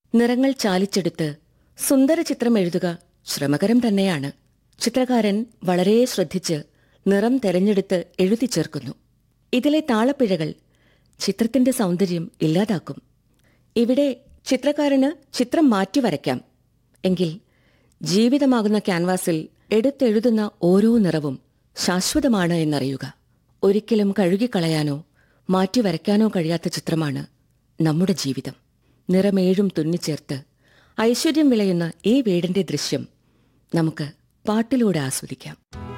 നിറങ്ങൾ ചാലിച്ചെടുത്ത് സുന്ദര ചിത്രം എഴുതുക ശ്രമകരം തന്നെയാണ് ചിത്രകാരൻ വളരെ ശ്രദ്ധിച്ച് നിറം തെരഞ്ഞെടുത്ത് എഴുതി ചേർക്കുന്നു ഇതിലെ താളപ്പിഴകൾ ചിത്രത്തിന്റെ സൗന്ദര്യം ഇല്ലാതാക്കും ഇവിടെ ചിത്രകാരന് ചിത്രം മാറ്റി വരയ്ക്കാം എങ്കിൽ ജീവിതമാകുന്ന ക്യാൻവാസിൽ എടുത്തെഴുതുന്ന ഓരോ നിറവും ശാശ്വതമാണ് എന്നറിയുക ഒരിക്കലും കഴുകിക്കളയാനോ മാറ്റി വരയ്ക്കാനോ കഴിയാത്ത ചിത്രമാണ് നമ്മുടെ ജീവിതം നിറമേഴും തുന്നിച്ചേർത്ത് ഐശ്വര്യം വിളയുന്ന ഈ വീടിന്റെ ദൃശ്യം നമുക്ക് പാട്ടിലൂടെ ആസ്വദിക്കാം